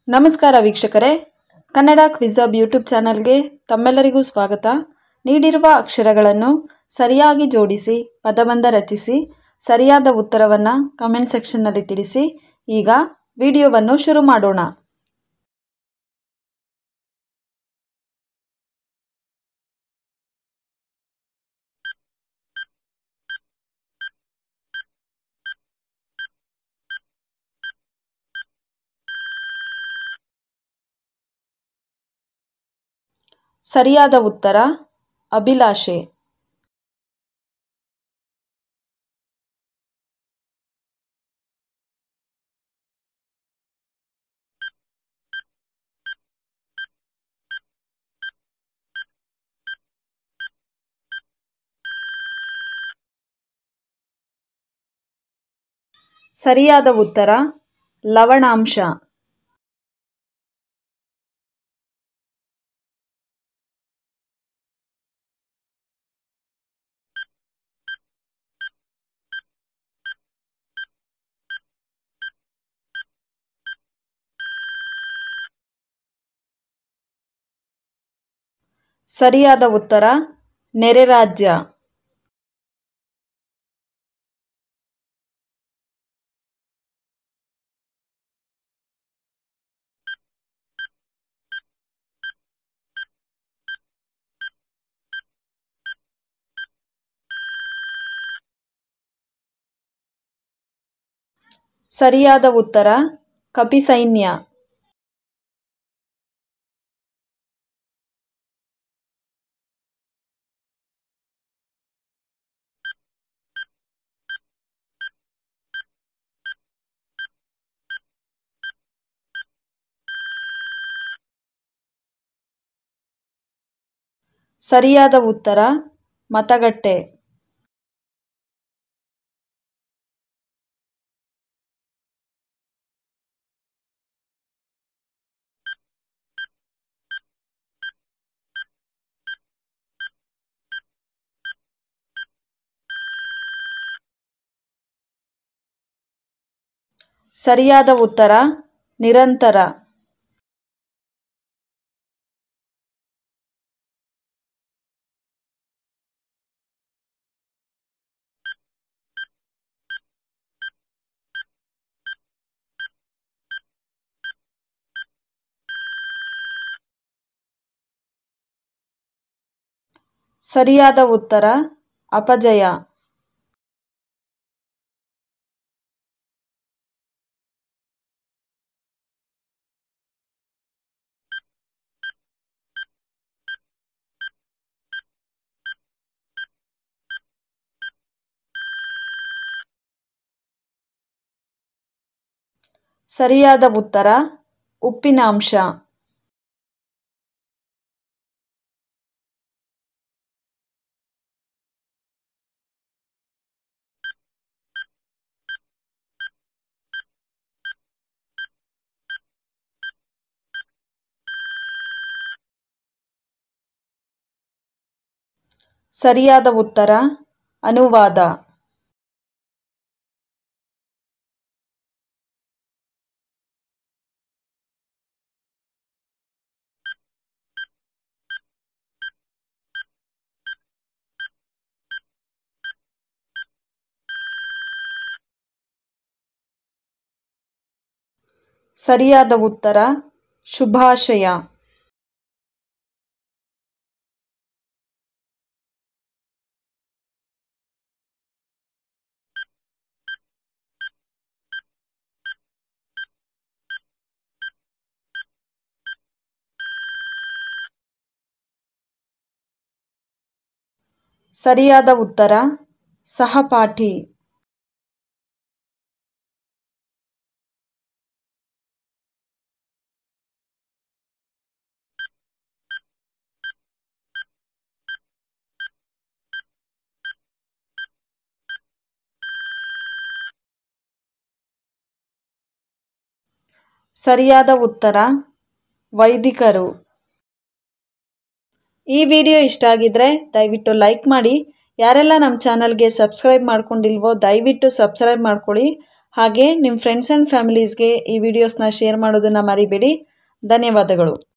ನಮಸ್ಕಾರ ವೀಕ್ಷಕರೇ ಕನ್ನಡ ಕ್ವಿಝಬ್ ಯೂಟ್ಯೂಬ್ ಚಾನಲ್ಗೆ ತಮ್ಮೆಲ್ಲರಿಗೂ ಸ್ವಾಗತ ನೀಡಿರುವ ಅಕ್ಷರಗಳನ್ನು ಸರಿಯಾಗಿ ಜೋಡಿಸಿ ಪದಬಂಧ ರಚಿಸಿ ಸರಿಯಾದ ಉತ್ತರವನ್ನು ಕಮೆಂಟ್ ಸೆಕ್ಷನ್ನಲ್ಲಿ ತಿಳಿಸಿ ಈಗ ವಿಡಿಯೋವನ್ನು ಶುರು ಮಾಡೋಣ ಸರಿಯಾದ ಉತ್ತರ ಅಭಿಲಾಷೆ ಸರಿಯಾದ ಉತ್ತರ ಲವಣಾಂಶ ಸರಿಯಾದ ಉತ್ತರ ನೆರೆ ರಾಜ್ಯ ಸರಿಯಾದ ಉತ್ತರ ಕಪಿಸೈನ್ಯ ಸರಿಯಾದ ಉತ್ತರ ಮತಗಟ್ಟೆ ಸರಿಯಾದ ಉತ್ತರ ನಿರಂತರ ಸರಿಯಾದ ಉತ್ತರ ಅಪಜಯ ಸರಿಯಾದ ಉತ್ತರ ಉಪ್ಪಿನಾಂಶ ಸರಿಯಾದ ಉತ್ತರ ಅನುವಾದ ಸರಿಯಾದ ಉತ್ತರ ಶುಭಾಶಯ ಸರಿಯಾದ ಉತ್ತರ ಸಹಪಾಠಿ ಸರಿಯಾದ ಉತ್ತರ ವೈದಿಕರು ಈ ವಿಡಿಯೋ ಇಷ್ಟ ಆಗಿದ್ರೆ ದಯವಿಟ್ಟು ಲೈಕ್ ಮಾಡಿ ಯಾರೆಲ್ಲ ನಮ್ಮ ಚಾನಲ್ಗೆ ಸಬ್ಸ್ಕ್ರೈಬ್ ಮಾಡ್ಕೊಂಡಿಲ್ವೋ ದಯವಿಟ್ಟು ಸಬ್ಸ್ಕ್ರೈಬ್ ಮಾಡ್ಕೊಳ್ಳಿ ಹಾಗೆ ನಿಮ್ಮ ಫ್ರೆಂಡ್ಸ್ ಆ್ಯಂಡ್ ಫ್ಯಾಮಿಲೀಸ್ಗೆ ಈ ವಿಡಿಯೋಸ್ನ ಶೇರ್ ಮಾಡೋದನ್ನು ಮರಿಬೇಡಿ ಧನ್ಯವಾದಗಳು